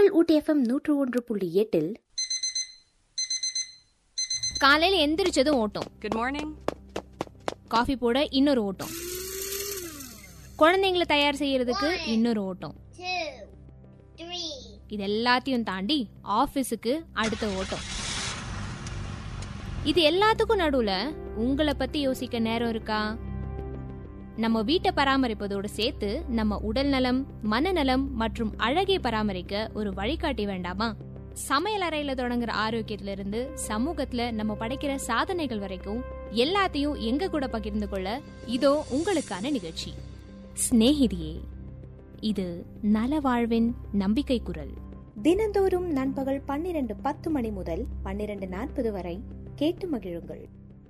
உங்கள் ஊட்டி எஃப்எம் நூற்று ஒன்று புள்ளி எட்டில் காலையில எந்திரிச்சதும் ஓட்டம் Good morning. காஃபி போட இன்னொரு ஓட்டம் குழந்தைங்களை தயார் செய்யறதுக்கு இன்னொரு ஓட்டம் இது எல்லாத்தையும் தாண்டி ஆபீஸுக்கு அடுத்த ஓட்டம் இது எல்லாத்துக்கும் நடுவுல உங்களை பத்தி யோசிக்க நேரம் இருக்கா நம்ம வீட்டை பராமரிப்பதோடு சேர்த்து நம்ம உடல் நலம் மனநலம் மற்றும் அழகை பராமரிக்க ஒரு வழிகாட்டி வேண்டாமா சமையல் அறையில தொடங்குற ஆரோக்கியத்துல இருந்து சமூகத்துல நம்ம படைக்கிற சாதனைகள் வரைக்கும் எல்லாத்தையும் எங்க கூட பகிர்ந்து கொள்ள இதோ உங்களுக்கான நிகழ்ச்சி சிநேகிதியே இது நல வாழ்வின் நம்பிக்கை குரல் தினந்தோறும் நண்பகல் பன்னிரண்டு பத்து மணி முதல் பன்னிரண்டு நாற்பது வரை கேட்டு மகிழுங்கள்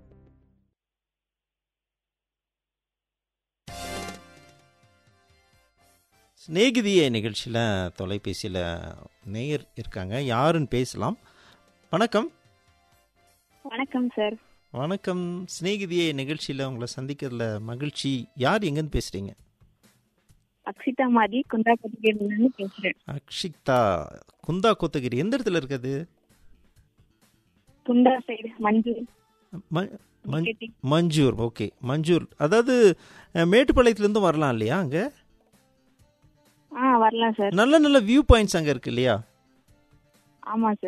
சிநேகிதிய நிகழ்ச்சியில் தொலைபேசியில் நேயர் இருக்காங்க யாருன்னு பேசலாம் வணக்கம் வணக்கம் சார் வணக்கம் சிநேகிதிய நிகழ்ச்சியில் உங்களை சந்திக்கிறதுல மகிழ்ச்சி யார் எங்கேருந்து பேசுகிறீங்க அக்ஷிதா மாதிரி குந்தா கட்டிக்கிட்டு பேசுறேன் அக்ஷிதா குந்தா கோத்தகிரி எந்த இடத்துல இருக்குது குண்டா சைடு மஞ்சள் ம- மஞ்- கெட்டி. மஞ்சூர் ஓகே மஞ்சூர் அதாவது அஹ், மேட்டுப்பாளையத்துலேருந்து வரலாம் இல்லையா அங்கே ஆ வரலாம் சார் நல்ல நல்ல வியூ பாயிண்ட்ஸ் அங்கே இருக்கு இல்லையா ஆமா சார்